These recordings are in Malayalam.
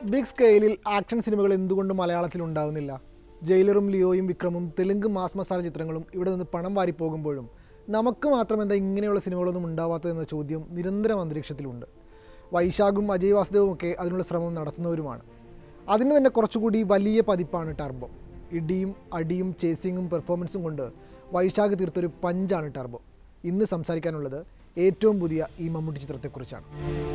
ബിഗ് സ്കെയിലിൽ ആക്ഷൻ സിനിമകൾ എന്തുകൊണ്ട് മലയാളത്തിൽ ഉണ്ടാവുന്നില്ല ജയിലറും ലിയോയും വിക്രമും തെലുങ്ക് മാസ് മസാല ചിത്രങ്ങളും ഇവിടെ നിന്ന് പണം വാരി പോകുമ്പോഴും നമുക്ക് മാത്രം എന്താ ഇങ്ങനെയുള്ള സിനിമകളൊന്നും ഉണ്ടാവാത്തതെന്ന ചോദ്യം നിരന്തരം അന്തരീക്ഷത്തിലുണ്ട് വൈശാഖും അജയ് വാസുദേവും ഒക്കെ അതിനുള്ള ശ്രമം നടത്തുന്നവരുമാണ് അതിന് തന്നെ കുറച്ചുകൂടി വലിയ പതിപ്പാണ് ടർബോ ഇടിയും അടിയും ചേസിങ്ങും പെർഫോമൻസും കൊണ്ട് വൈശാഖ് തീർത്തൊരു പഞ്ചാണ് ടർബോ ഇന്ന് സംസാരിക്കാനുള്ളത് ഏറ്റവും പുതിയ ഈ മമ്മൂട്ടി ചിത്രത്തെക്കുറിച്ചാണ്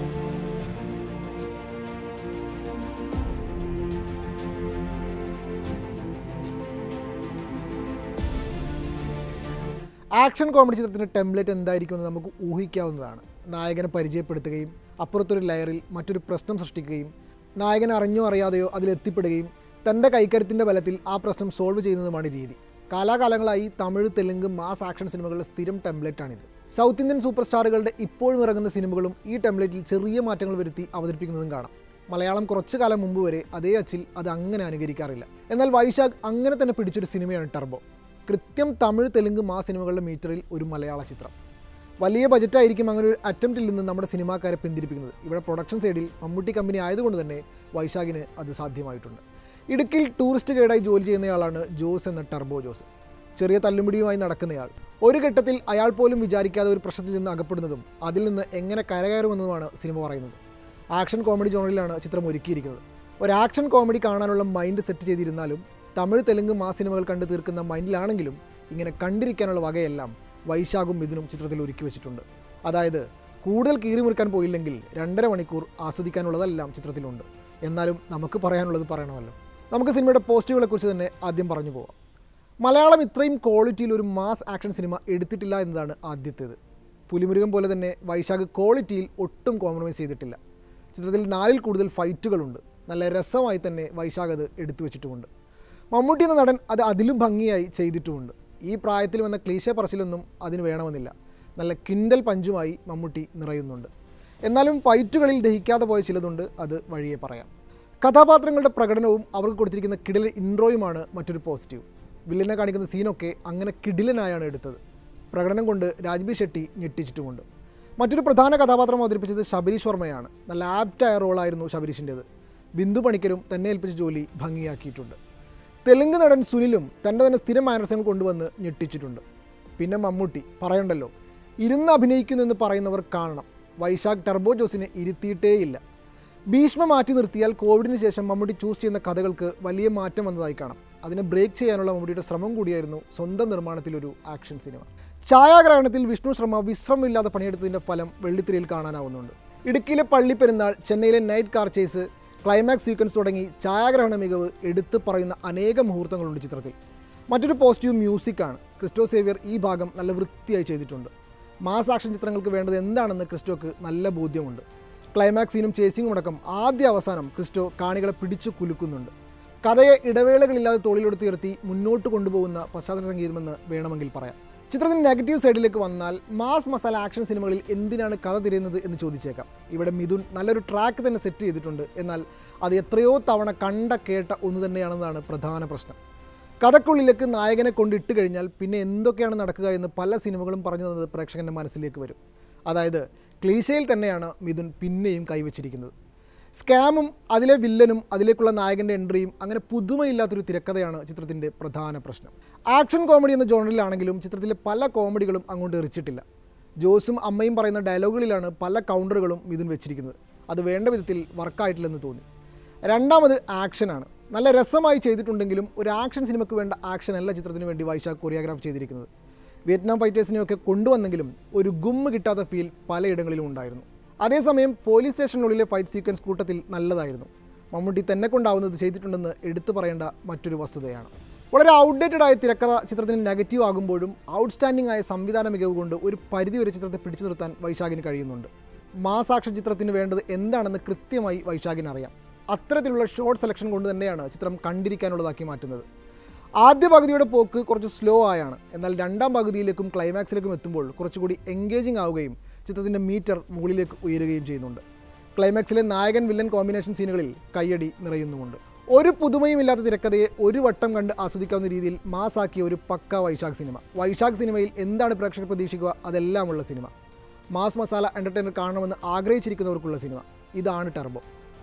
ആക്ഷൻ കോമഡി ചിത്രത്തിൻ്റെ ടെംപ്ലേറ്റ് എന്തായിരിക്കുമെന്ന് നമുക്ക് ഊഹിക്കാവുന്നതാണ് നായകനെ പരിചയപ്പെടുത്തുകയും അപ്പുറത്തൊരു ലെയറിൽ മറ്റൊരു പ്രശ്നം സൃഷ്ടിക്കുകയും നായകൻ അറിഞ്ഞോ അറിയാതെയോ അതിലെത്തിപ്പെടുകയും തൻ്റെ കൈക്കരുത്തിൻ്റെ ബലത്തിൽ ആ പ്രശ്നം സോൾവ് ചെയ്യുന്നതുമാണ് രീതി കാലാകാലങ്ങളായി തമിഴ് തെലുങ്ക് മാസ് ആക്ഷൻ സിനിമകളുടെ സ്ഥിരം ടെംപ്ലേറ്റാണിത് സൗത്ത് ഇന്ത്യൻ സൂപ്പർ സ്റ്റാറുകളുടെ ഇപ്പോഴും ഇറങ്ങുന്ന സിനിമകളും ഈ ടെംപ്ലേറ്റിൽ ചെറിയ മാറ്റങ്ങൾ വരുത്തി അവതരിപ്പിക്കുന്നതും കാണാം മലയാളം കുറച്ചു കാലം മുമ്പ് വരെ അതേ അച്ചിൽ അത് അങ്ങനെ അനുകരിക്കാറില്ല എന്നാൽ വൈശാഖ് അങ്ങനെ തന്നെ പിടിച്ചൊരു സിനിമയാണ് ടർബോ കൃത്യം തമിഴ് തെലുങ്ക് മാ സിനിമകളുടെ മീറ്ററിൽ ഒരു മലയാള ചിത്രം വലിയ ബജറ്റായിരിക്കും അങ്ങനെ ഒരു അറ്റംപ്റ്റിൽ നിന്ന് നമ്മുടെ സിനിമാക്കാരെ പിന്തിരിപ്പിക്കുന്നത് ഇവിടെ പ്രൊഡക്ഷൻ സൈഡിൽ മമ്മൂട്ടി കമ്പനി ആയതുകൊണ്ട് തന്നെ വൈശാഖിന് അത് സാധ്യമായിട്ടുണ്ട് ഇടുക്കിൽ ടൂറിസ്റ്റ് ഗൈഡായി ജോലി ചെയ്യുന്നയാളാണ് ജോസ് എന്ന ടർബോ ജോസ് ചെറിയ തല്ലുമുടിയുമായി നടക്കുന്നയാൾ ഒരു ഘട്ടത്തിൽ അയാൾ പോലും വിചാരിക്കാതെ ഒരു പ്രശ്നത്തിൽ നിന്ന് അകപ്പെടുന്നതും അതിൽ നിന്ന് എങ്ങനെ കരകയറുമെന്നതുമാണ് സിനിമ പറയുന്നത് ആക്ഷൻ കോമഡി ജോണറിലാണ് ചിത്രം ഒരുക്കിയിരിക്കുന്നത് ഒരു ആക്ഷൻ കോമഡി കാണാനുള്ള മൈൻഡ് സെറ്റ് ചെയ്തിരുന്നാലും തമിഴ് തെലുങ്ക് മാ സിനിമകൾ കണ്ടു തീർക്കുന്ന മൈൻഡിലാണെങ്കിലും ഇങ്ങനെ കണ്ടിരിക്കാനുള്ള വകയെല്ലാം വൈശാഖും മിഥുനും ചിത്രത്തിൽ ഒരുക്കി വെച്ചിട്ടുണ്ട് അതായത് കൂടുതൽ കീറിമുറിക്കാൻ പോയില്ലെങ്കിൽ രണ്ടര മണിക്കൂർ ആസ്വദിക്കാനുള്ളതെല്ലാം ചിത്രത്തിലുണ്ട് എന്നാലും നമുക്ക് പറയാനുള്ളത് പറയണമല്ലോ നമുക്ക് സിനിമയുടെ പോസിറ്റീവുകളെക്കുറിച്ച് തന്നെ ആദ്യം പറഞ്ഞു പോവാം മലയാളം ഇത്രയും ക്വാളിറ്റിയിൽ ഒരു മാസ് ആക്ഷൻ സിനിമ എടുത്തിട്ടില്ല എന്നതാണ് ആദ്യത്തേത് പുലിമുരുകൻ പോലെ തന്നെ വൈശാഖ് ക്വാളിറ്റിയിൽ ഒട്ടും കോംപ്രമൈസ് ചെയ്തിട്ടില്ല ചിത്രത്തിൽ നാലിൽ കൂടുതൽ ഫൈറ്റുകളുണ്ട് നല്ല രസമായി തന്നെ വൈശാഖ് അത് എടുത്തു വെച്ചിട്ടുമുണ്ട് മമ്മൂട്ടി എന്ന നടൻ അത് അതിലും ഭംഗിയായി ചെയ്തിട്ടുമുണ്ട് ഈ പ്രായത്തിൽ വന്ന ക്ലീശ പറച്ചിലൊന്നും അതിന് വേണമെന്നില്ല നല്ല കിൻഡൽ പഞ്ചുമായി മമ്മൂട്ടി നിറയുന്നുണ്ട് എന്നാലും ഫൈറ്റുകളിൽ ദഹിക്കാതെ പോയ ചിലതുണ്ട് അത് വഴിയെ പറയാം കഥാപാത്രങ്ങളുടെ പ്രകടനവും അവർക്ക് കൊടുത്തിരിക്കുന്ന കിടിലൻ ഇൻട്രോയുമാണ് മറ്റൊരു പോസിറ്റീവ് വില്ലനെ കാണിക്കുന്ന സീനൊക്കെ അങ്ങനെ കിടിലനായാണ് എടുത്തത് പ്രകടനം കൊണ്ട് രാജ്ബി ഷെട്ടി ഞെട്ടിച്ചിട്ടുമുണ്ട് മറ്റൊരു പ്രധാന കഥാപാത്രം അവതരിപ്പിച്ചത് ശബരീഷ് വർമ്മയാണ് നല്ല ആപ്റ്റായ റോളായിരുന്നു ശബരീഷിൻ്റേത് ബിന്ദു പണിക്കരും തന്നെ ഏൽപ്പിച്ച ജോലി ഭംഗിയാക്കിയിട്ടുണ്ട് തെലുങ്ക് നടൻ സുനിലും തൻ്റെ തന്നെ സ്ഥിരം മാനസങ്ങൾ കൊണ്ടുവന്ന് ഞെട്ടിച്ചിട്ടുണ്ട് പിന്നെ മമ്മൂട്ടി പറയണ്ടല്ലോ ഇരുന്ന് അഭിനയിക്കുന്നു എന്ന് പറയുന്നവർ കാണണം വൈശാഖ് ടർബോ ജോസിനെ ഇരുത്തിയിട്ടേയില്ല ഭീഷ്മ മാറ്റി നിർത്തിയാൽ കോവിഡിന് ശേഷം മമ്മൂട്ടി ചൂസ് ചെയ്യുന്ന കഥകൾക്ക് വലിയ മാറ്റം വന്നതായി കാണാം അതിനെ ബ്രേക്ക് ചെയ്യാനുള്ള മമ്മൂട്ടിയുടെ ശ്രമം കൂടിയായിരുന്നു സ്വന്തം നിർമ്മാണത്തിലൊരു ആക്ഷൻ സിനിമ ഛായാഗ്രഹണത്തിൽ വിഷ്ണു ശ്രമ വിശ്രമമില്ലാതെ പണിയെടുത്തതിൻ്റെ ഫലം വെള്ളിത്തിരയിൽ കാണാനാവുന്നുണ്ട് ഇടുക്കിയിലെ പള്ളിപ്പെരുന്നാൾ ചെന്നൈയിലെ night car chase climax sequence തുടങ്ങി ഛായാഗ്രഹണ മികവ് എടുത്തു പറയുന്ന അനേകം മുഹൂർത്തങ്ങളുണ്ട് ചിത്രത്തിൽ മറ്റൊരു പോസിറ്റീവ് മ്യൂസിക്കാണ് ക്രിസ്റ്റോ സേവിയർ ഈ ഭാഗം നല്ല വൃത്തിയായി ചെയ്തിട്ടുണ്ട് മാസ് ആക്ഷൻ ചിത്രങ്ങൾക്ക് വേണ്ടത് എന്താണെന്ന് ക്രിസ്റ്റോക്ക് നല്ല ബോധ്യമുണ്ട് ക്ലൈമാക്സ് സീനും ചേസിങ്ങും അടക്കം ആദ്യ അവസാനം ക്രിസ്റ്റോ കാണികളെ പിടിച്ചു കുലുക്കുന്നുണ്ട് കഥയെ ഇടവേളകളില്ലാതെ തോളിലെടുത്തുയർത്തി മുന്നോട്ട് കൊണ്ടുപോകുന്ന പശ്ചാത്തല സംഗീതമെന്ന് വേണമെങ്കിൽ പറയാം ചിത്രത്തിന്റെ നെഗറ്റീവ് സൈഡിലേക്ക് വന്നാൽ മാസ് മസാല ആക്ഷൻ സിനിമകളിൽ എന്തിനാണ് കഥ തിരയുന്നത് എന്ന് ചോദിച്ചേക്കാം ഇവിടെ മിഥുൻ നല്ലൊരു ട്രാക്ക് തന്നെ സെറ്റ് ചെയ്തിട്ടുണ്ട് എന്നാൽ അത് എത്രയോ തവണ കണ്ട കേട്ട ഒന്ന് തന്നെയാണെന്നതാണ് പ്രധാന പ്രശ്നം കഥക്കുള്ളിലേക്ക് നായകനെ കൊണ്ടിട്ട് കഴിഞ്ഞാൽ പിന്നെ എന്തൊക്കെയാണ് നടക്കുക എന്ന് പല സിനിമകളും പറഞ്ഞു തന്നത് പ്രേക്ഷകൻ്റെ മനസ്സിലേക്ക് വരും അതായത് ക്ലീശയിൽ തന്നെയാണ് മിഥുൻ പിന്നെയും കൈവച്ചിരിക്കുന്നത് സ്കാമും അതിലെ വില്ലനും അതിലേക്കുള്ള നായകൻ്റെ എൻട്രിയും അങ്ങനെ പുതുമയില്ലാത്തൊരു തിരക്കഥയാണ് ചിത്രത്തിൻ്റെ പ്രധാന പ്രശ്നം ആക്ഷൻ കോമഡി എന്ന ജോണറിലാണെങ്കിലും ചിത്രത്തിലെ പല കോമഡികളും അങ്ങോട്ട് എറിച്ചിട്ടില്ല ജോസും അമ്മയും പറയുന്ന ഡയലോഗുകളിലാണ് പല കൗണ്ടറുകളും മിഥുൻ വെച്ചിരിക്കുന്നത് അത് വേണ്ട വിധത്തിൽ വർക്കായിട്ടില്ലെന്ന് തോന്നി രണ്ടാമത് ആക്ഷനാണ് നല്ല രസമായി ചെയ്തിട്ടുണ്ടെങ്കിലും ഒരു ആക്ഷൻ സിനിമയ്ക്ക് വേണ്ട ആക്ഷൻ അല്ല ചിത്രത്തിന് വേണ്ടി വൈശാഖ് കൊറിയോഗ്രാഫ് ചെയ്തിരിക്കുന്നത് വിയറ്റ്നാം ഫൈറ്റേഴ്സിനെയൊക്കെ കൊണ്ടുവന്നെങ്കിലും ഒരു ഗുമ്മ് കിട്ടാത്ത ഫീൽ പലയിടങ്ങളിലും ഉണ്ടായിരുന്നു അതേസമയം പോലീസ് സ്റ്റേഷനുള്ളിലെ ഫൈറ്റ് സീക്വൻസ് കൂട്ടത്തിൽ നല്ലതായിരുന്നു മമ്മൂട്ടി തന്നെ കൊണ്ടാവുന്നത് ചെയ്തിട്ടുണ്ടെന്ന് എടുത്തു പറയേണ്ട മറ്റൊരു വസ്തുതയാണ് വളരെ ഔട്ട്ഡേറ്റഡ് ആയ തിരക്കഥ ചിത്രത്തിന് നെഗറ്റീവ് ആകുമ്പോഴും ഔട്ട്സ്റ്റാൻഡിംഗ് ആയ സംവിധാന മികവ് കൊണ്ട് ഒരു പരിധി വരെ ചിത്രത്തെ പിടിച്ചു നിർത്താൻ വൈശാഖിന് കഴിയുന്നുണ്ട് മാസ് ആക്ഷൻ ചിത്രത്തിന് വേണ്ടത് എന്താണെന്ന് കൃത്യമായി വൈശാഖിന് അറിയാം അത്തരത്തിലുള്ള ഷോർട്ട് സെലക്ഷൻ കൊണ്ട് തന്നെയാണ് ചിത്രം കണ്ടിരിക്കാനുള്ളതാക്കി മാറ്റുന്നത് ആദ്യ പകുതിയുടെ പോക്ക് കുറച്ച് സ്ലോ ആയാണ് എന്നാൽ രണ്ടാം പകുതിയിലേക്കും ക്ലൈമാക്സിലേക്കും എത്തുമ്പോൾ കുറച്ചുകൂടി എൻഗേജിംഗ് ആവുകയും ചിത്രത്തിൻ്റെ മീറ്റർ മുകളിലേക്ക് ഉയരുകയും ചെയ്യുന്നുണ്ട് ക്ലൈമാക്സിലെ നായകൻ വില്ലൻ കോമ്പിനേഷൻ സീനുകളിൽ കയ്യടി നിറയുന്നുമുണ്ട് ഒരു പുതുമയും ഇല്ലാത്ത തിരക്കഥയെ ഒരു വട്ടം കണ്ട് ആസ്വദിക്കാവുന്ന രീതിയിൽ മാസാക്കിയ ഒരു പക്ക വൈശാഖ് സിനിമ വൈശാഖ് സിനിമയിൽ എന്താണ് പ്രേക്ഷകർ പ്രതീക്ഷിക്കുക അതെല്ലാമുള്ള സിനിമ മാസ് മസാല എൻ്റർടൈനർ കാണണമെന്ന് ആഗ്രഹിച്ചിരിക്കുന്നവർക്കുള്ള സിനിമ ഇതാണ് ടർബോ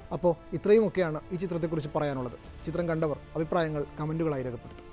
അപ്പോൾ ഇത്രയുമൊക്കെയാണ് ഈ ചിത്രത്തെക്കുറിച്ച് പറയാനുള്ളത് ചിത്രം കണ്ടവർ അഭിപ്രായങ്ങൾ കമൻറ്റുകളായി രേഖപ്പെടുത്തും